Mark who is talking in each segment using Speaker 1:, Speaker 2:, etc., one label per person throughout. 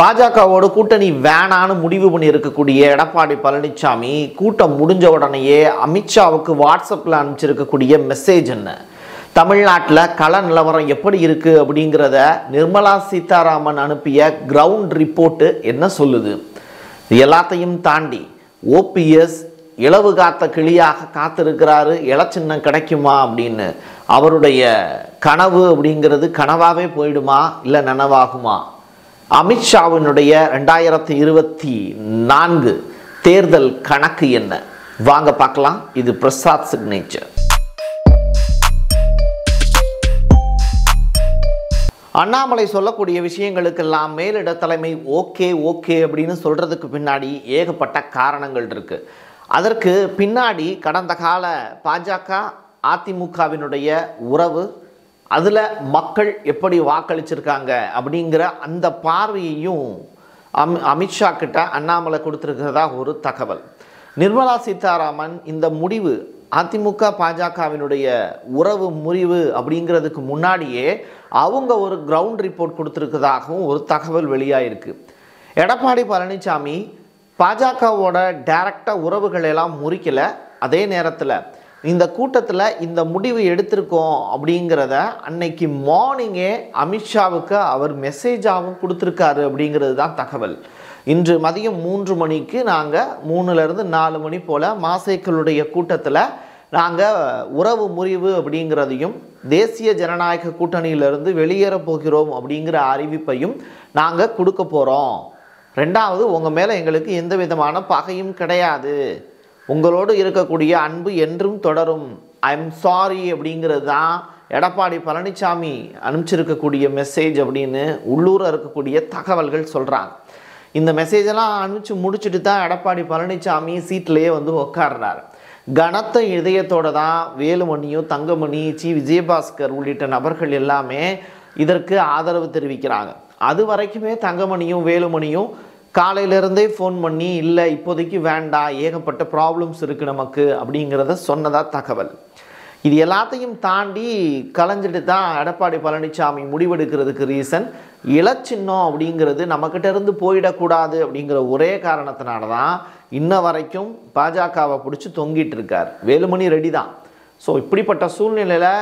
Speaker 1: பாஜகவோட கூட்டணி வேணான்னு முடிவு பண்ணி இருக்கக்கூடிய எடப்பாடி பழனிசாமி கூட்டம் முடிஞ்ச உடனேயே அமித்ஷாவுக்கு வாட்ஸ்அப்பில் அனுப்பிச்சிருக்கக்கூடிய மெசேஜ் என்ன தமிழ்நாட்டில் கள நிலவரம் எப்படி இருக்கு அப்படிங்கிறத நிர்மலா சீதாராமன் அனுப்பிய கிரவுண்ட் ரிப்போர்ட்டு என்ன சொல்லுது இது எல்லாத்தையும் தாண்டி ஓபிஎஸ் இளவு காத்த கிளியாக காத்திருக்கிறாரு இளச்சின்னம் கிடைக்குமா அப்படின்னு அவருடைய கனவு அப்படிங்கிறது கனவாவே போயிடுமா இல்லை நனவாகுமா அமித்ஷாவினுடைய ரெண்டாயிரத்தி இருபத்தி நான்கு தேர்தல் கணக்கு என்ன வாங்க பார்க்கலாம் இது பிரசாத் சிக்னேச்சர் அண்ணாமலை சொல்லக்கூடிய விஷயங்களுக்கெல்லாம் மேலிட தலைமை ஓகே ஓகே அப்படின்னு சொல்றதுக்கு பின்னாடி ஏகப்பட்ட காரணங்கள் இருக்கு அதற்கு பின்னாடி கடந்த கால பாஜக அதிமுகவினுடைய உறவு அதில் மக்கள் எப்படி வாக்களிச்சிருக்காங்க அப்படிங்கிற அந்த பார்வையையும் அமி அமித்ஷா கிட்ட அண்ணாமலை கொடுத்துருக்கிறதா ஒரு தகவல் நிர்மலா சீதாராமன் இந்த முடிவு அதிமுக பாஜகவினுடைய உறவு முறிவு அப்படிங்கிறதுக்கு முன்னாடியே அவங்க ஒரு கிரவுண்ட் ரிப்போர்ட் கொடுத்துருக்கதாகவும் ஒரு தகவல் வெளியாயிருக்கு எடப்பாடி பழனிசாமி பாஜகவோட டைரக்டாக உறவுகள் எல்லாம் முறிக்கல அதே நேரத்தில் இந்த கூட்டத்தில் இந்த முடிவு எடுத்திருக்கோம் அப்படிங்கிறத அன்னைக்கு மார்னிங்கே அமித்ஷாவுக்கு அவர் மெசேஜாகவும் கொடுத்துருக்காரு அப்படிங்கிறது தான் தகவல் இன்று மதியம் மூன்று மணிக்கு நாங்கள் மூணுலேருந்து நாலு மணி போல் மாசேக்களுடைய கூட்டத்தில் நாங்கள் உறவு முறிவு அப்படிங்கிறதையும் தேசிய ஜனநாயக கூட்டணியிலிருந்து வெளியேற போகிறோம் அப்படிங்கிற அறிவிப்பையும் நாங்கள் கொடுக்க போகிறோம் ரெண்டாவது உங்கள் மேலே எங்களுக்கு எந்த விதமான பகையும் கிடையாது உங்களோடு இருக்கக்கூடிய அன்பு என்றும் தொடரும் ஐ எம் சாரி அப்படிங்கிறது தான் எடப்பாடி பழனிசாமி அனுப்பிச்சிருக்கக்கூடிய மெசேஜ் அப்படின்னு உள்ளூரில் இருக்கக்கூடிய தகவல்கள் சொல்கிறாங்க இந்த மெசேஜெல்லாம் அனுப்பிச்சு முடிச்சுட்டு தான் எடப்பாடி பழனிசாமி சீட்லேயே வந்து உட்கார்றாரு கனத்த இதயத்தோட தான் வேலுமணியும் தங்கமணி சி விஜயபாஸ்கர் உள்ளிட்ட நபர்கள் எல்லாமே இதற்கு ஆதரவு தெரிவிக்கிறாங்க அது வரைக்குமே தங்கமணியும் வேலுமணியும் காலையிலேருந்தே ஃபோன் பண்ணி இல்லை இப்போதைக்கு வேண்டாம் ஏகப்பட்ட ப்ராப்ளம்ஸ் இருக்குது நமக்கு அப்படிங்கிறத சொன்னதா தகவல் இது எல்லாத்தையும் தாண்டி கலைஞ்சிட்டு தான் எடப்பாடி பழனிசாமி முடிவெடுக்கிறதுக்கு ரீசன் இளச்சின்னம் அப்படிங்கிறது நம்மக்கிட்ட இருந்து போயிடக்கூடாது அப்படிங்கிற ஒரே காரணத்தினால தான் இன்ன வரைக்கும் பாஜகவை பிடிச்சி தொங்கிட்டு இருக்கார் வேலுமணி ரெடி தான் ஸோ இப்படிப்பட்ட சூழ்நிலையில்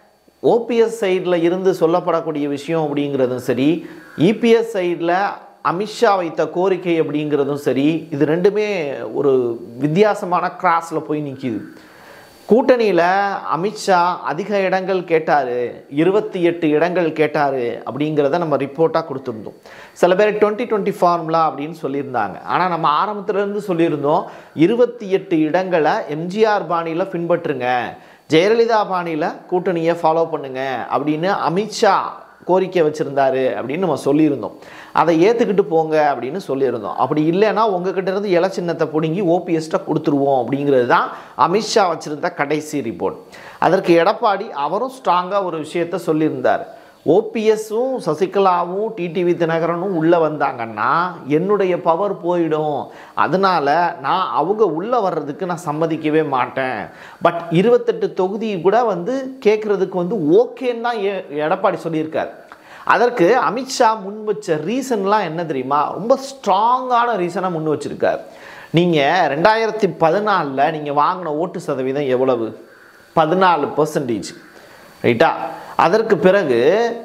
Speaker 1: ஓபிஎஸ் சைடில் இருந்து சொல்லப்படக்கூடிய விஷயம் அப்படிங்கிறதும் சரி இபிஎஸ் சைடில் அமித்ஷா வைத்த கோரிக்கை அப்படிங்கிறதும் சரி இது ரெண்டுமே ஒரு வித்தியாசமான கிராஸில் போய் நிற்கிது கூட்டணியில் அமித்ஷா அதிக இடங்கள் கேட்டார் இருபத்தி எட்டு இடங்கள் கேட்டார் அப்படிங்கிறத நம்ம ரிப்போர்ட்டாக கொடுத்துருந்தோம் சில பேர் டுவெண்ட்டி டுவெண்ட்டி ஃபார்முலா அப்படின்னு சொல்லியிருந்தாங்க ஆனால் நம்ம ஆரம்பத்துலேருந்து சொல்லியிருந்தோம் இருபத்தி எட்டு இடங்களை எம்ஜிஆர் பாணியில் பின்பற்றுங்க ஜெயலலிதா பாணியில் கூட்டணியை ஃபாலோ பண்ணுங்க அப்படின்னு அமித்ஷா கோரிக்கை வச்சுருந்தாரு அப்படின்னு நம்ம சொல்லியிருந்தோம் அதை ஏற்றுக்கிட்டு போங்க அப்படின்னு சொல்லியிருந்தோம் அப்படி இல்லைன்னா உங்ககிட்ட இருந்து இல சின்னத்தை பிடுங்கி ஓபிஎஸ்ட்டை கொடுத்துருவோம் அப்படிங்கிறது தான் அமித்ஷா வச்சுருந்த கடைசி ரிப்போர்ட் அதற்கு எடப்பாடி அவரும் ஸ்ட்ராங்காக ஒரு விஷயத்த சொல்லியிருந்தார் ஓபிஎஸும் சசிகலாவும் டிடிவி தினகரனும் உள்ளே வந்தாங்கன்னா என்னுடைய பவர் போயிடும் அதனால நான் அவங்க உள்ளே வர்றதுக்கு நான் சம்மதிக்கவே மாட்டேன் பட் இருபத்தெட்டு தொகுதி கூட வந்து கேட்குறதுக்கு வந்து ஓகேன்னு தான் எ- எடப்பாடி சொல்லியிருக்கார் அதற்கு அமித்ஷா முன் வச்ச ரீசன்லாம் என்ன தெரியுமா ரொம்ப ஸ்ட்ராங்கான ரீசனை முன் வச்சிருக்கார் நீங்கள் ரெண்டாயிரத்தி பதினாலில் நீங்கள் வாங்கின ஓட்டு சதவீதம் எவ்வளவு பதினாலு பர்சன்டேஜ் ரைட்டா அதற்கு பிறகு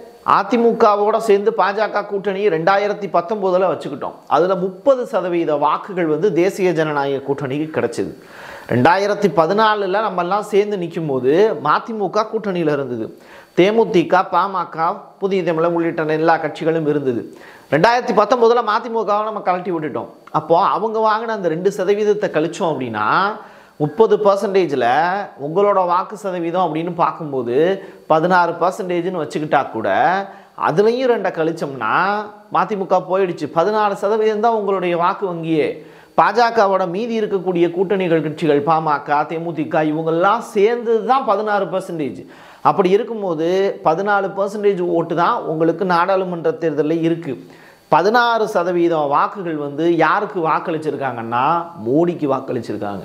Speaker 1: அதிமுகவோட சேர்ந்து பாஜக கூட்டணி ரெண்டாயிரத்தி பத்தொம்போதில் வச்சுக்கிட்டோம் அதில் முப்பது சதவீத வாக்குகள் வந்து தேசிய ஜனநாயக கூட்டணிக்கு கிடைச்சிது ரெண்டாயிரத்தி பதினாலில் நம்மெல்லாம் சேர்ந்து நிற்கும் போது மதிமுக கூட்டணியில் இருந்தது தேமுதிக பாமக புதிய தமிழகம் உள்ளிட்ட எல்லா கட்சிகளும் இருந்தது ரெண்டாயிரத்தி பத்தொம்போதில் மதிமுகவை நம்ம கழட்டி விட்டுட்டோம் அப்போது அவங்க வாங்கின அந்த ரெண்டு சதவீதத்தை கழிச்சோம் அப்படின்னா முப்பது பர்சன்டேஜில் உங்களோட வாக்கு சதவீதம் அப்படின்னு பார்க்கும்போது பதினாறு பர்சன்டேஜ்னு வச்சுக்கிட்டா கூட அதுலேயும் ரெண்டை கழிச்சோம்னா மதிமுக போயிடுச்சு பதினாலு சதவீதம் தான் உங்களுடைய வாக்கு வங்கியே பாஜகவோட மீதி இருக்கக்கூடிய கூட்டணிகள் கட்சிகள் பாமக தேமுதிக இவங்கெல்லாம் சேர்ந்து தான் பதினாறு பர்சன்டேஜ் அப்படி இருக்கும்போது பதினாலு பர்சன்டேஜ் ஓட்டு தான் உங்களுக்கு நாடாளுமன்ற தேர்தலில் இருக்குது பதினாறு சதவீதம் வாக்குகள் வந்து யாருக்கு வாக்களிச்சிருக்காங்கன்னா மோடிக்கு வாக்களிச்சிருக்காங்க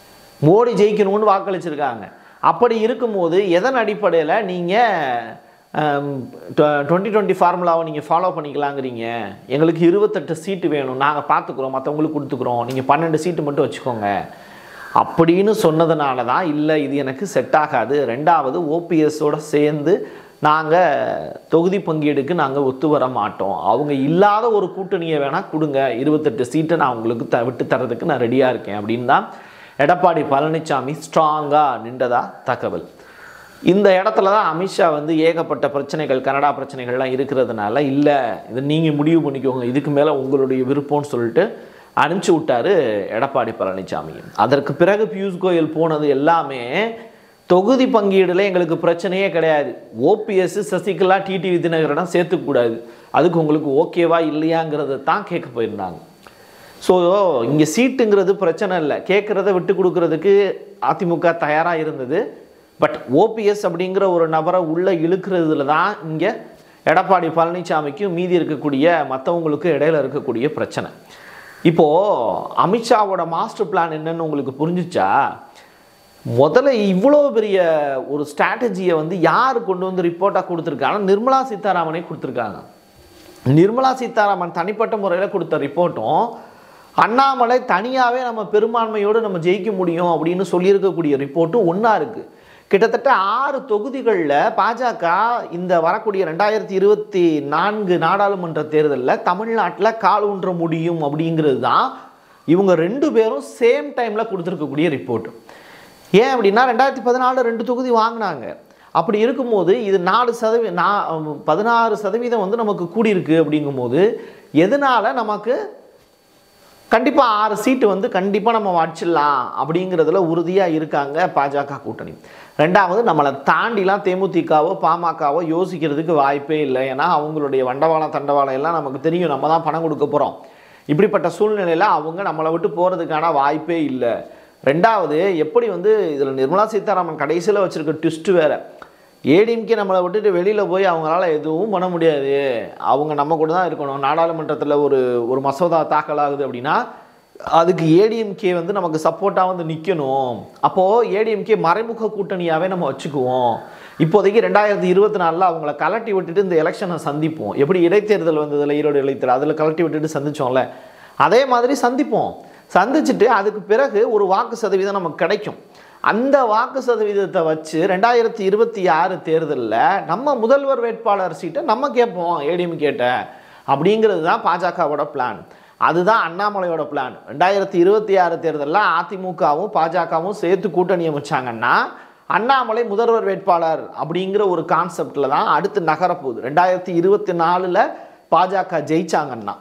Speaker 1: மோடி ஜெயிக்கணும்னு வாக்களிச்சிருக்காங்க அப்படி இருக்கும்போது எதன் அடிப்படையில் நீங்கள் டுவெண்ட்டி டுவெண்ட்டி ஃபார்முலாவை நீங்கள் ஃபாலோ பண்ணிக்கலாங்கிறீங்க எங்களுக்கு இருபத்தெட்டு சீட்டு வேணும் நாங்கள் பார்த்துக்குறோம் மற்றவங்களுக்கு கொடுத்துக்குறோம் நீங்கள் பன்னெண்டு சீட்டு மட்டும் வச்சுக்கோங்க அப்படின்னு சொன்னதுனால தான் இல்லை இது எனக்கு செட் ஆகாது ரெண்டாவது ஓபிஎஸோட சேர்ந்து நாங்கள் தொகுதி பங்கீடுக்கு நாங்கள் ஒத்து வர மாட்டோம் அவங்க இல்லாத ஒரு கூட்டணியை வேணால் கொடுங்க இருபத்தெட்டு சீட்டை நான் உங்களுக்கு த விட்டு தரதுக்கு நான் ரெடியாக இருக்கேன் அப்படின்னு தான் எடப்பாடி பழனிசாமி ஸ்ட்ராங்காக நின்றதா தகவல் இந்த இடத்துல தான் அமித்ஷா வந்து ஏகப்பட்ட பிரச்சனைகள் கனடா பிரச்சனைகள்லாம் இருக்கிறதுனால இல்லை இதை நீங்கள் முடிவு பண்ணிக்கோங்க இதுக்கு மேலே உங்களுடைய விருப்பம்னு சொல்லிட்டு அனுப்பிச்சி விட்டாரு எடப்பாடி பழனிசாமி அதற்கு பிறகு பியூஷ் கோயல் போனது எல்லாமே தொகுதி பங்கீடுல எங்களுக்கு பிரச்சனையே கிடையாது ஓபிஎஸ் சசிகலா டிடிவி தினகரன் சேர்த்துக்கூடாது அதுக்கு உங்களுக்கு ஓகேவா இல்லையாங்கிறத தான் கேட்க போயிருந்தாங்க ஸோ இங்கே சீட்டுங்கிறது பிரச்சனை இல்லை கேட்குறத விட்டு கொடுக்கறதுக்கு அதிமுக தயாராக இருந்தது பட் ஓபிஎஸ் அப்படிங்கிற ஒரு நபரை உள்ளே இழுக்கிறதுல தான் இங்கே எடப்பாடி பழனிசாமிக்கும் மீதி இருக்கக்கூடிய மற்றவங்களுக்கும் இடையில இருக்கக்கூடிய பிரச்சனை இப்போது அமித்ஷாவோட மாஸ்டர் பிளான் என்னன்னு உங்களுக்கு புரிஞ்சுச்சா முதல்ல இவ்வளோ பெரிய ஒரு ஸ்ட்ராட்டஜியை வந்து யார் கொண்டு வந்து ரிப்போர்ட்டாக கொடுத்துருக்காங்கன்னா நிர்மலா சீதாராமனே கொடுத்துருக்காங்க நிர்மலா சீதாராமன் தனிப்பட்ட முறையில் கொடுத்த ரிப்போர்ட்டும் அண்ணாமலை தனியாகவே நம்ம பெரும்பான்மையோடு நம்ம ஜெயிக்க முடியும் அப்படின்னு சொல்லியிருக்கக்கூடிய ரிப்போர்ட்டும் ஒன்றா இருக்குது கிட்டத்தட்ட ஆறு தொகுதிகளில் பாஜக இந்த வரக்கூடிய ரெண்டாயிரத்தி இருபத்தி நான்கு நாடாளுமன்ற தேர்தலில் தமிழ்நாட்டில் கால் ஊன்ற முடியும் அப்படிங்கிறது தான் இவங்க ரெண்டு பேரும் சேம் டைமில் கொடுத்துருக்கக்கூடிய ரிப்போர்ட் ஏன் அப்படின்னா ரெண்டாயிரத்தி பதினாலு ரெண்டு தொகுதி வாங்கினாங்க அப்படி இருக்கும்போது இது நாலு சதவீ நா பதினாறு சதவீதம் வந்து நமக்கு கூடியிருக்கு அப்படிங்கும்போது எதனால் நமக்கு கண்டிப்பாக ஆறு சீட்டு வந்து கண்டிப்பாக நம்ம வச்சிடலாம் அப்படிங்கிறதுல உறுதியாக இருக்காங்க பாஜக கூட்டணி ரெண்டாவது நம்மளை தாண்டிலாம் தேமுதிகவோ பாமகவோ யோசிக்கிறதுக்கு வாய்ப்பே இல்லை ஏன்னா அவங்களுடைய வண்டவாளம் தண்டவாளம் எல்லாம் நமக்கு தெரியும் நம்ம தான் பணம் கொடுக்க போகிறோம் இப்படிப்பட்ட சூழ்நிலையில் அவங்க நம்மளை விட்டு போகிறதுக்கான வாய்ப்பே இல்லை ரெண்டாவது எப்படி வந்து இதில் நிர்மலா சீதாராமன் கடைசியில் வச்சுருக்க ட்விஸ்ட் வேறு ஏடிஎம்கே நம்மளை விட்டுட்டு வெளியில் போய் அவங்களால எதுவும் பண்ண முடியாது அவங்க நம்ம கூட தான் இருக்கணும் நாடாளுமன்றத்தில் ஒரு ஒரு மசோதா தாக்கல் ஆகுது அப்படின்னா அதுக்கு ஏடிஎம்கே வந்து நமக்கு சப்போர்ட்டாக வந்து நிற்கணும் அப்போது ஏடிஎம்கே மறைமுக கூட்டணியாகவே நம்ம வச்சுக்குவோம் இப்போதைக்கு ரெண்டாயிரத்தி இருபத்தி நாலில் அவங்கள கலட்டி விட்டுட்டு இந்த எலெக்ஷனை சந்திப்போம் எப்படி இடைத்தேர்தல் வந்ததில் ஈரோடு இடைத்தேர்தல் அதில் கலட்டி விட்டுட்டு சந்திச்சோம்ல அதே மாதிரி சந்திப்போம் சந்திச்சுட்டு அதுக்கு பிறகு ஒரு வாக்கு சதவீதம் நமக்கு கிடைக்கும் அந்த வாக்கு சதவீதத்தை வச்சு ரெண்டாயிரத்தி இருபத்தி ஆறு தேர்தலில் நம்ம முதல்வர் வேட்பாளர் சீட்டை நம்ம கேட்போம் ஏடிஎம் கேட்ட அப்படிங்கிறது தான் பாஜகவோட பிளான் அதுதான் அண்ணாமலையோட பிளான் ரெண்டாயிரத்தி இருபத்தி ஆறு தேர்தலில் அதிமுகவும் பாஜகவும் சேர்த்து கூட்டணி அமைச்சாங்கன்னா அண்ணாமலை முதல்வர் வேட்பாளர் அப்படிங்கிற ஒரு கான்செப்டில் தான் அடுத்து நகரப்போகுது ரெண்டாயிரத்தி இருபத்தி நாலில் பாஜக ஜெயிச்சாங்கன்னா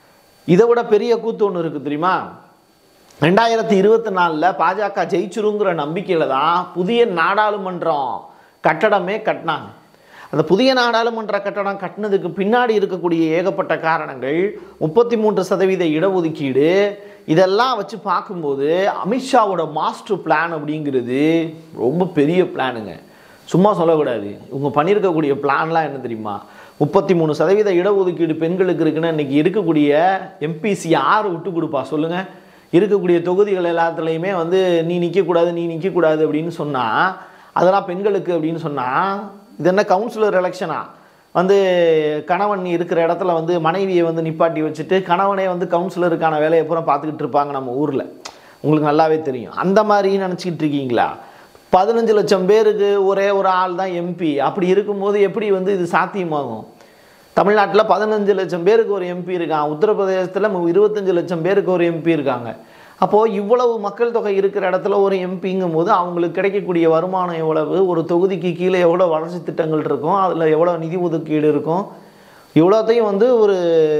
Speaker 1: இதை விட பெரிய கூத்து ஒன்று இருக்குது தெரியுமா ரெண்டாயிரத்தி இருபத்தி நாலில் பாஜக ஜெயிச்சிருங்கிற நம்பிக்கையில் தான் புதிய நாடாளுமன்றம் கட்டடமே கட்டினாங்க அந்த புதிய நாடாளுமன்ற கட்டடம் கட்டினதுக்கு பின்னாடி இருக்கக்கூடிய ஏகப்பட்ட காரணங்கள் முப்பத்தி மூன்று சதவீத இடஒதுக்கீடு இதெல்லாம் வச்சு பார்க்கும்போது அமித்ஷாவோட மாஸ்டர் பிளான் அப்படிங்கிறது ரொம்ப பெரிய பிளானுங்க சும்மா சொல்லக்கூடாது இவங்க பண்ணியிருக்கக்கூடிய பிளான்லாம் என்ன தெரியுமா முப்பத்தி மூணு சதவீத இடஒதுக்கீடு பெண்களுக்கு இருக்குன்னா இன்னைக்கு இருக்கக்கூடிய எம்பிசி யார் விட்டு கொடுப்பா சொல்லுங்கள் இருக்கக்கூடிய தொகுதிகள் எல்லாத்துலேயுமே வந்து நீ நிற்கக்கூடாது நீ நிற்கக்கூடாது அப்படின்னு சொன்னால் அதெல்லாம் பெண்களுக்கு அப்படின்னு சொன்னால் இது என்ன கவுன்சிலர் எலெக்ஷனா வந்து கணவன் இருக்கிற இடத்துல வந்து மனைவியை வந்து நிப்பாட்டி வச்சுட்டு கணவனே வந்து கவுன்சிலருக்கான வேலையை பூரா பார்த்துக்கிட்டு இருப்பாங்க நம்ம ஊரில் உங்களுக்கு நல்லாவே தெரியும் அந்த மாதிரி நினச்சிக்கிட்டு இருக்கீங்களா பதினஞ்சு லட்சம் பேருக்கு ஒரே ஒரு ஆள் தான் எம்பி அப்படி இருக்கும்போது எப்படி வந்து இது சாத்தியமாகும் தமிழ்நாட்டில் பதினஞ்சு லட்சம் பேருக்கு ஒரு எம்பி இருக்கான் உத்தரப்பிரதேசத்தில் இருபத்தஞ்சு லட்சம் பேருக்கு ஒரு எம்பி இருக்காங்க அப்போது இவ்வளவு மக்கள் தொகை இருக்கிற இடத்துல ஒரு எம்பிங்கும் போது அவங்களுக்கு கிடைக்கக்கூடிய வருமானம் எவ்வளவு ஒரு தொகுதிக்கு கீழே எவ்வளோ வளர்ச்சி திட்டங்கள் இருக்கும் அதில் எவ்வளோ நிதி ஒதுக்கீடு இருக்கும் இவ்வளோத்தையும் வந்து ஒரு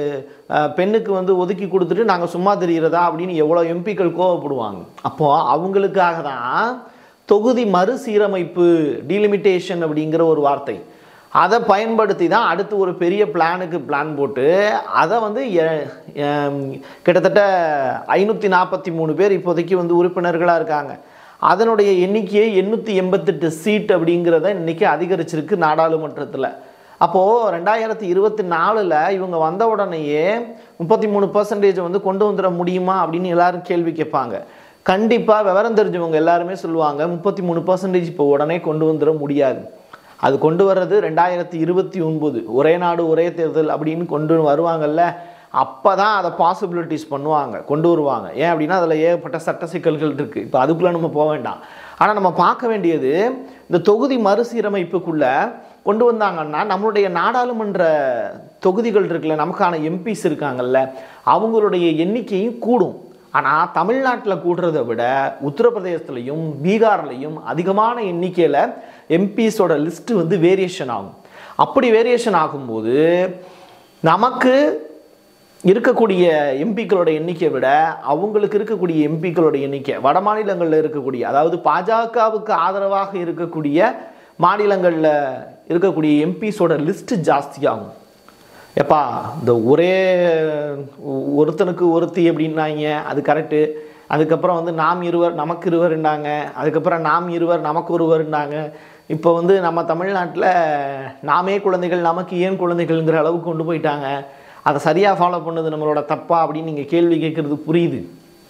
Speaker 1: அஹ், பெண்ணுக்கு வந்து ஒதுக்கி கொடுத்துட்டு நாங்கள் சும்மா தெரிகிறதா அப்படின்னு எவ்வளோ எம்பிக்கள் கோவப்படுவாங்க அப்போது அவங்களுக்காக தான் தொகுதி மறுசீரமைப்பு டீலிமிட்டேஷன் அப்படிங்கிற ஒரு வார்த்தை அதை பயன்படுத்தி தான் அடுத்து ஒரு பெரிய பிளானுக்கு பிளான் போட்டு அதை வந்து எ- எம், கிட்டத்தட்ட ஐநூற்றி நாற்பத்தி மூணு பேர் இப்போதைக்கு வந்து உறுப்பினர்களாக இருக்காங்க அதனுடைய எண்ணிக்கையை எண்ணூற்றி எண்பத்தெட்டு சீட் அப்படிங்கிறத இன்னைக்கு அதிகரிச்சிருக்கு நாடாளுமன்றத்தில் அப்போது ரெண்டாயிரத்தி இருபத்தி நாலில் இவங்க வந்த உடனேயே முப்பத்தி மூணு பர்சன்டேஜ் வந்து கொண்டு வந்துட முடியுமா அப்படின்னு எல்லாரும் கேள்வி கேட்பாங்க கண்டிப்பாக விவரம் தெரிஞ்சவங்க எல்லாருமே சொல்லுவாங்க முப்பத்தி மூணு பர்சன்டேஜ் இப்போ உடனே கொண்டு வந்துட முடியாது அது கொண்டு வர்றது ரெண்டாயிரத்தி இருபத்தி ஒன்பது ஒரே நாடு ஒரே தேர்தல் அப்படின்னு கொண்டு வருவாங்கல்ல அப்போ தான் அதை பாசிபிலிட்டிஸ் பண்ணுவாங்க கொண்டு வருவாங்க ஏன் அப்படின்னா அதில் ஏகப்பட்ட சட்ட சிக்கல்கள் இருக்குது இப்போ அதுக்குள்ளே நம்ம போக வேண்டாம் ஆனால் நம்ம பார்க்க வேண்டியது இந்த தொகுதி மறுசீரமைப்புக்குள்ளே கொண்டு வந்தாங்கன்னா நம்மளுடைய நாடாளுமன்ற தொகுதிகள் இருக்குல்ல நமக்கான எம்பிஸ் இருக்காங்கல்ல அவங்களுடைய எண்ணிக்கையும் கூடும் ஆனால் தமிழ்நாட்டில் கூடுறதை விட உத்தரப்பிரதேசத்துலையும் பீகார்லையும் அதிகமான எண்ணிக்கையில் எம்பிஸோட லிஸ்ட்டு வந்து வேரியேஷன் ஆகும் அப்படி வேரியேஷன் ஆகும்போது நமக்கு இருக்கக்கூடிய எம்பிக்களோட எண்ணிக்கையை விட அவங்களுக்கு இருக்கக்கூடிய எம்பிக்களோட எண்ணிக்கை வட மாநிலங்களில் இருக்கக்கூடிய அதாவது பாஜகவுக்கு ஆதரவாக இருக்கக்கூடிய மாநிலங்களில் இருக்கக்கூடிய எம்பிஸோட லிஸ்ட்டு ஜாஸ்தியாகும் எப்பா இந்த ஒரே ஒருத்தனுக்கு ஒருத்தி அப்படின்னாங்க அது கரெக்டு அதுக்கப்புறம் வந்து நாம் இருவர் நமக்கு இருவர்னாங்க அதுக்கப்புறம் நாம் இருவர் நமக்கு ஒருவர்னாங்க இப்போ வந்து நம்ம தமிழ்நாட்டில் நாமே குழந்தைகள் நமக்கு ஏன் குழந்தைகள்ங்கிற அளவுக்கு கொண்டு போயிட்டாங்க அதை சரியாக ஃபாலோ பண்ணது நம்மளோட தப்பா அப்படின்னு நீங்கள் கேள்வி கேட்குறது புரியுது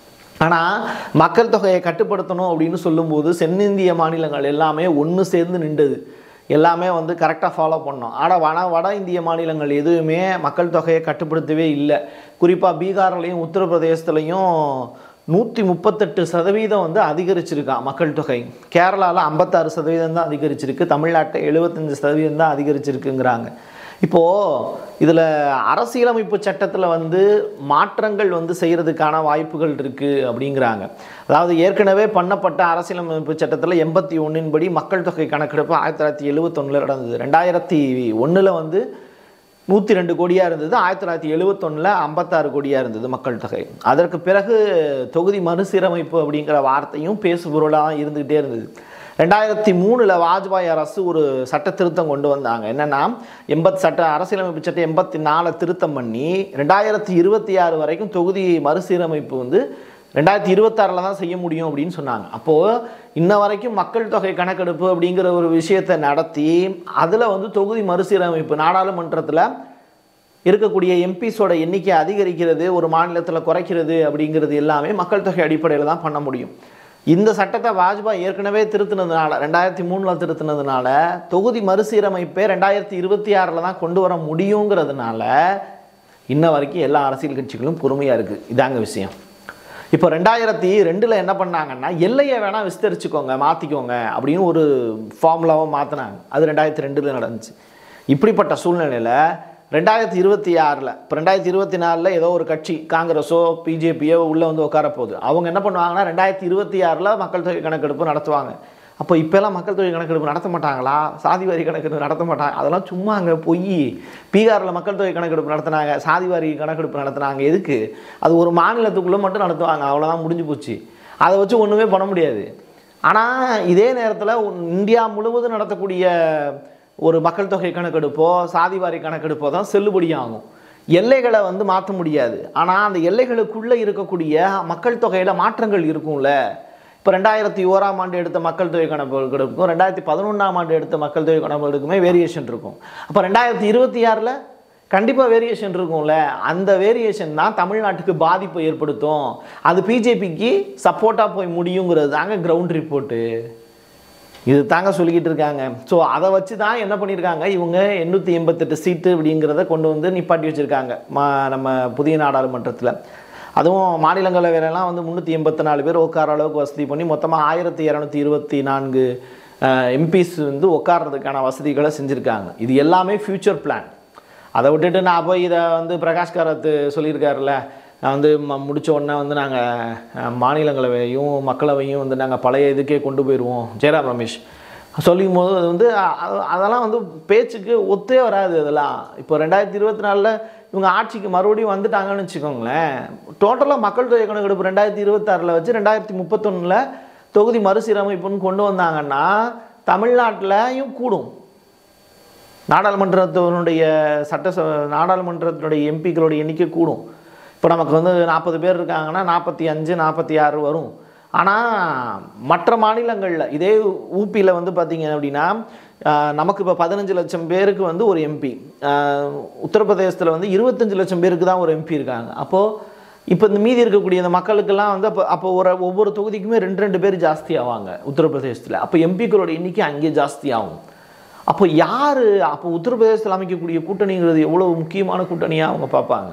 Speaker 1: ஆனால் மக்கள் தொகையை கட்டுப்படுத்தணும் அப்படின்னு சொல்லும்போது தென்னிந்திய மாநிலங்கள் எல்லாமே ஒன்று சேர்ந்து நின்றது எல்லாமே வந்து கரெக்டாக ஃபாலோ பண்ணோம் ஆனால் வட வட இந்திய மாநிலங்கள் எதுவுமே மக்கள் தொகையை கட்டுப்படுத்தவே இல்லை குறிப்பாக பீகார்லையும் உத்தரப்பிரதேசத்துலையும் நூற்றி முப்பத்தெட்டு சதவீதம் வந்து அதிகரிச்சிருக்கான் மக்கள் தொகை கேரளாவில் ஐம்பத்தாறு சதவீதம் தான் அதிகரிச்சிருக்கு தமிழ்நாட்டை எழுபத்தஞ்சு சதவீதம் தான் அதிகரிச்சிருக்குங்கிறாங்க இப்போது இதில் அரசியலமைப்பு சட்டத்தில் வந்து மாற்றங்கள் வந்து செய்கிறதுக்கான வாய்ப்புகள் இருக்குது அப்படிங்கிறாங்க அதாவது ஏற்கனவே பண்ணப்பட்ட அரசியலமைப்பு சட்டத்தில் எண்பத்தி ஒன்றின் படி மக்கள் தொகை கணக்கெடுப்பு ஆயிரத்தி தொள்ளாயிரத்தி எழுபத்தொன்னில் நடந்தது ரெண்டாயிரத்தி ஒன்றில் வந்து நூற்றி ரெண்டு கோடியாக இருந்தது ஆயிரத்தி தொள்ளாயிரத்தி எழுபத்தொன்னில் ஐம்பத்தாறு கோடியாக இருந்தது மக்கள் தொகை அதற்கு பிறகு தொகுதி மறுசீரமைப்பு அப்படிங்கிற வார்த்தையும் பேசுபொருளாக இருந்துக்கிட்டே இருந்தது ரெண்டாயிரத்தி மூணில் வாஜ்பாய் அரசு ஒரு சட்ட திருத்தம் கொண்டு வந்தாங்க என்னென்னா எண்பத் சட்ட அரசியலமைப்பு சட்டம் எண்பத்தி நாலை திருத்தம் பண்ணி ரெண்டாயிரத்தி இருபத்தி ஆறு வரைக்கும் தொகுதி மறுசீரமைப்பு வந்து ரெண்டாயிரத்தி இருபத்தாறில் தான் செய்ய முடியும் அப்படின்னு சொன்னாங்க அப்போது இன்ன வரைக்கும் மக்கள் தொகை கணக்கெடுப்பு அப்படிங்கிற ஒரு விஷயத்தை நடத்தி அதில் வந்து தொகுதி மறுசீரமைப்பு நாடாளுமன்றத்தில் இருக்கக்கூடிய எம்பிஸோட எண்ணிக்கை அதிகரிக்கிறது ஒரு மாநிலத்தில் குறைக்கிறது அப்படிங்கிறது எல்லாமே மக்கள் தொகை அடிப்படையில் தான் பண்ண முடியும் இந்த சட்டத்தை வாஜ்பாய் ஏற்கனவே திருத்தினதுனால ரெண்டாயிரத்தி மூணில் திருத்தினதுனால தொகுதி மறுசீரமைப்பே ரெண்டாயிரத்தி இருபத்தி ஆறில் தான் கொண்டு வர முடியுங்கிறதுனால இன்ன வரைக்கும் எல்லா அரசியல் கட்சிகளும் பொறுமையாக இருக்குது இதாங்க விஷயம் இப்போ ரெண்டாயிரத்தி ரெண்டில் என்ன பண்ணாங்கன்னா எல்லையை வேணால் விஸ்தரிச்சுக்கோங்க மாற்றிக்கோங்க அப்படின்னு ஒரு ஃபார்முலாவை மாற்றினாங்க அது ரெண்டாயிரத்தி ரெண்டில் நடந்துச்சு இப்படிப்பட்ட சூழ்நிலையில் ரெண்டாயிரத்தி இருபத்தி ஆறில் இப்போ ரெண்டாயிரத்தி இருபத்தி நாலில் ஏதோ ஒரு கட்சி காங்கிரஸோ பிஜேபியோ உள்ளே வந்து உட்கார போகுது அவங்க என்ன பண்ணுவாங்கன்னா ரெண்டாயிரத்தி இருபத்தி ஆறில் மக்கள் தொகை கணக்கெடுப்பு நடத்துவாங்க அப்போ இப்போல்லாம் மக்கள் தொகை கணக்கெடுப்பு நடத்த மாட்டாங்களா சாதிவாரி கணக்கெடுப்பு நடத்த மாட்டாங்க அதெல்லாம் சும்மாங்க பொய் பீகாரில் மக்கள் தொகை கணக்கெடுப்பு நடத்தினாங்க சாதிவாரி கணக்கெடுப்பு நடத்தினாங்க எதுக்கு அது ஒரு மாநிலத்துக்குள்ளே மட்டும் நடத்துவாங்க அவ்வளோதான் முடிஞ்சு போச்சு அதை வச்சு ஒன்றுமே பண்ண முடியாது ஆனால் இதே நேரத்தில் இந்தியா முழுவதும் நடத்தக்கூடிய ஒரு மக்கள் தொகை கணக்கெடுப்போ சாதிவாரி கணக்கெடுப்போ தான் செல்லுபடியாகும் எல்லைகளை வந்து மாற்ற முடியாது ஆனால் அந்த எல்லைகளுக்குள்ளே இருக்கக்கூடிய மக்கள் தொகையில் மாற்றங்கள் இருக்கும்ல இப்போ ரெண்டாயிரத்தி ஓராம் ஆண்டு எடுத்த மக்கள் தொகை கணக்கெடுப்புக்கும் ரெண்டாயிரத்தி பதினொன்றாம் ஆண்டு எடுத்த மக்கள் தொகை கணக்கெடுக்குமே வேரியேஷன் இருக்கும் அப்போ ரெண்டாயிரத்தி இருபத்தி ஆறில் கண்டிப்பாக வேரியேஷன் இருக்கும்ல அந்த வேரியேஷன் தான் தமிழ்நாட்டுக்கு பாதிப்பை ஏற்படுத்தும் அது பிஜேபிக்கு சப்போர்ட்டாக போய் முடியுங்கிறது தாங்க கிரவுண்ட் ரிப்போர்ட்டு இது தாங்க சொல்லிக்கிட்டு இருக்காங்க ஸோ அதை வச்சு தான் என்ன பண்ணியிருக்காங்க இவங்க எண்ணூற்றி எண்பத்தெட்டு சீட்டு அப்படிங்கிறத கொண்டு வந்து நிப்பாட்டி வச்சுருக்காங்க மா நம்ம புதிய நாடாளுமன்றத்தில் அதுவும் மாநிலங்களவையிலலாம் வந்து முந்நூற்றி எண்பத்தி நாலு பேர் உட்கார அளவுக்கு வசதி பண்ணி மொத்தமாக ஆயிரத்தி இரநூத்தி இருபத்தி நான்கு எம்பிஸ் வந்து உட்கார்றதுக்கான வசதிகளை செஞ்சுருக்காங்க இது எல்லாமே ஃப்யூச்சர் பிளான் அதை விட்டுட்டு நான் போய் இதை வந்து பிரகாஷ் காரத் சொல்லியிருக்காருல்ல நான் வந்து ம முடித்த உடனே வந்து நாங்கள் மாநிலங்களவையும் மக்களவையும் வந்து நாங்கள் பழைய இதுக்கே கொண்டு போயிடுவோம் ஜெயராம் ரமேஷ் சொல்லும் போது அது வந்து அ- அதெல்லாம் வந்து பேச்சுக்கு ஒத்தே வராது அதெல்லாம் இப்போ ரெண்டாயிரத்தி இருபத்தி நாலில் இவங்க ஆட்சிக்கு மறுபடியும் வந்துட்டாங்கன்னு வச்சுக்கோங்களேன் டோட்டலாக மக்கள் தொகை கணக்கெடுப்பு ரெண்டாயிரத்தி இருபத்தாறில் வச்சு ரெண்டாயிரத்தி முப்பத்தொன்னில் தொகுதி மறுசீரமைப்புன்னு கொண்டு வந்தாங்கன்னா தமிழ்நாட்டிலையும் கூடும் நாடாளுமன்றத்தினுடைய சட்ட நாடாளுமன்றத்தினுடைய எம்பிக்களுடைய எண்ணிக்கை கூடும் இப்போ நமக்கு வந்து நாற்பது பேர் இருக்காங்கன்னா நாற்பத்தி அஞ்சு நாற்பத்தி ஆறு வரும் ஆனால் மற்ற மாநிலங்களில் இதே ஊபியில் வந்து பார்த்தீங்க அப்படின்னா ஆஹ், நமக்கு இப்போ பதினஞ்சு லட்சம் பேருக்கு வந்து ஒரு எம்பி உத்தரப்பிரதேசத்தில் வந்து இருபத்தஞ்சு லட்சம் பேருக்கு தான் ஒரு எம்பி இருக்காங்க அப்போது இப்போ இந்த மீதி இருக்கக்கூடிய இந்த மக்களுக்கெல்லாம் வந்து அப்போ அப்போ ஒரு ஒவ்வொரு தொகுதிக்குமே ரெண்டு ரெண்டு பேர் ஜாஸ்தி ஆவாங்க உத்தரப்பிரதேசத்தில் அப்போ எம்பிக்களோட எண்ணிக்கை அங்கே ஜாஸ்தி ஆகும் அப்போ யார் அப்போ உத்தரப்பிரதேசத்தில் அமைக்கக்கூடிய கூட்டணிங்கிறது எவ்வளோ முக்கியமான கூட்டணியாக அவங்க பார்ப்பாங்க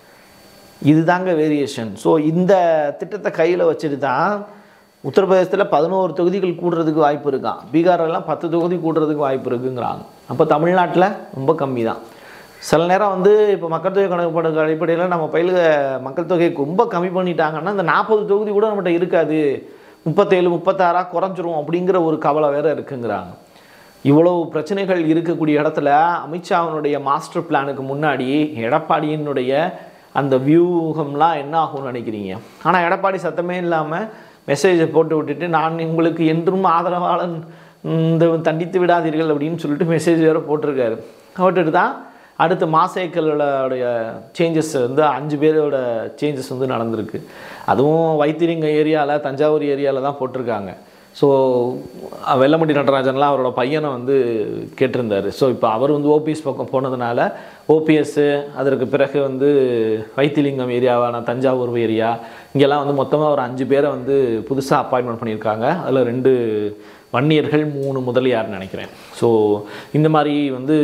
Speaker 1: இதுதாங்க வேரியேஷன் ஸோ இந்த திட்டத்தை கையில் வச்சுட்டு தான் உத்தரப்பிரதேசத்தில் பதினோரு தொகுதிகள் கூடுறதுக்கு வாய்ப்பு இருக்கான் பீகார்லாம் பத்து தொகுதி கூடுறதுக்கு வாய்ப்பு இருக்குங்கிறாங்க அப்போ தமிழ்நாட்டில் ரொம்ப கம்மி தான் சில நேரம் வந்து இப்போ மக்கள் தொகை கணக்கு அடிப்படையில் நம்ம பயில மக்கள் தொகையை ரொம்ப கம்மி பண்ணிட்டாங்கன்னா இந்த நாற்பது தொகுதி கூட நம்மகிட்ட இருக்காது முப்பத்தேழு முப்பத்தாறாக குறைஞ்சிரும் அப்படிங்கிற ஒரு கவலை வேற இருக்குங்கிறாங்க இவ்வளவு பிரச்சனைகள் இருக்கக்கூடிய இடத்துல அமித்ஷாவினுடைய மாஸ்டர் பிளானுக்கு முன்னாடி எடப்பாடியினுடைய அந்த வியூகம்லாம் என்ன ஆகும்னு நினைக்கிறீங்க ஆனால் எடப்பாடி சத்தமே இல்லாமல் மெசேஜை போட்டு விட்டுட்டு நான் உங்களுக்கு என்றும் ஆதரவாளன் இந்த தண்டித்து விடாதீர்கள் அப்படின்னு சொல்லிட்டு மெசேஜ் வேறு போட்டிருக்காரு போட்டுட்டு தான் அடுத்து மாசேக்களோடைய சேஞ்சஸ் வந்து அஞ்சு பேரோட சேஞ்சஸ் வந்து நடந்திருக்கு அதுவும் வைத்திலிங்க ஏரியாவில் தஞ்சாவூர் ஏரியாவில் தான் போட்டிருக்காங்க ஸோ வெள்ளமண்டி நடராஜன்லாம் அவரோட பையனை வந்து கேட்டிருந்தார் ஸோ இப்போ அவர் வந்து ஓபிஎஸ் பக்கம் போனதுனால ஓபிஎஸ்ஸு அதற்கு பிறகு வந்து வைத்திலிங்கம் ஏரியாவான தஞ்சாவூர் ஏரியா இங்கெல்லாம் வந்து மொத்தமாக ஒரு அஞ்சு பேரை வந்து புதுசாக அப்பாயின்மெண்ட் பண்ணியிருக்காங்க அதில் ரெண்டு வன்னியர்கள் மூணு முதலியார் நினைக்கிறேன் ஸோ இந்த மாதிரி வந்து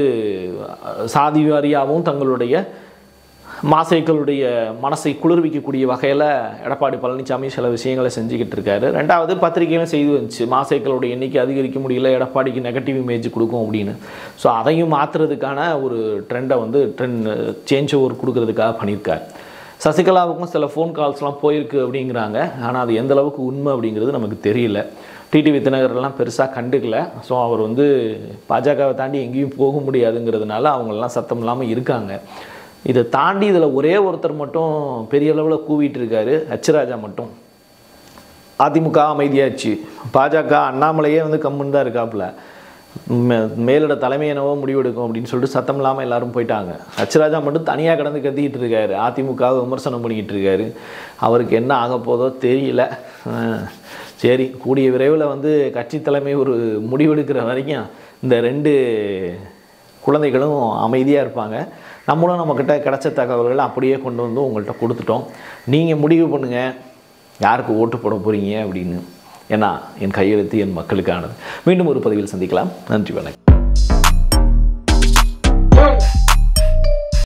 Speaker 1: சாதி வாரியாகவும் தங்களுடைய மாசைக்களுடைய மனசை குளிர்விக்கக்கூடிய வகையில் எடப்பாடி பழனிசாமி சில விஷயங்களை செஞ்சுக்கிட்டு இருக்காரு ரெண்டாவது பத்திரிகையிலும் செய்து வந்துச்சு மாசைக்களுடைய எண்ணிக்கை அதிகரிக்க முடியல எடப்பாடிக்கு நெகட்டிவ் இமேஜ் கொடுக்கும் அப்படின்னு ஸோ அதையும் மாற்றுறதுக்கான ஒரு ட்ரெண்டை வந்து ட்ரெண்ட் சேஞ்ச் ஓவர் கொடுக்கறதுக்காக பண்ணியிருக்காரு சசிகலாவுக்கும் சில ஃபோன் கால்ஸ்லாம் போயிருக்கு அப்படிங்கிறாங்க ஆனால் அது எந்த அளவுக்கு உண்மை அப்படிங்கிறது நமக்கு தெரியல டிடிவி தினகரெல்லாம் பெருசாக கண்டுக்கல ஸோ அவர் வந்து பாஜகவை தாண்டி எங்கேயும் போக முடியாதுங்கிறதுனால அவங்களெல்லாம் சத்தம் இல்லாமல் இருக்காங்க இதை தாண்டி இதில் ஒரே ஒருத்தர் மட்டும் பெரிய அளவில் கூவிட்டு இருக்காரு அச்சுராஜா மட்டும் அதிமுக அமைதியாச்சு பாஜக அண்ணாமலையே வந்து கம்முன்னு தான் இருக்காப்புல மே- மேலிட தலைமை என்னவோ முடிவெடுக்கும் அப்படின்னு சொல்லிட்டு சத்தம் இல்லாமல் எல்லாரும் போயிட்டாங்க அச்சுராஜா மட்டும் தனியாக கடந்து கத்திக்கிட்டு இருக்காரு அதிமுக வை விமர்சனம் பண்ணிக்கிட்டு இருக்காரு அவருக்கு என்ன ஆக போதோ தெரியல அஹ் சரி கூடிய விரைவில் வந்து கட்சி தலைமை ஒரு முடிவெடுக்கிற வரைக்கும் இந்த ரெண்டு குழந்தைகளும் அமைதியாக இருப்பாங்க நம்மளும் நம்மக்கிட்ட கிடைச்ச தகவல்களை அப்படியே கொண்டு வந்து உங்கள்கிட்ட கொடுத்துட்டோம் நீங்கள் முடிவு பண்ணுங்கள் யாருக்கு ஓட்டு போட போகிறீங்க அப்படின்னு ஏன்னா என் கையெழுத்து என் மக்களுக்கானது மீண்டும் ஒரு பதிவில் சந்திக்கலாம் நன்றி வணக்கம்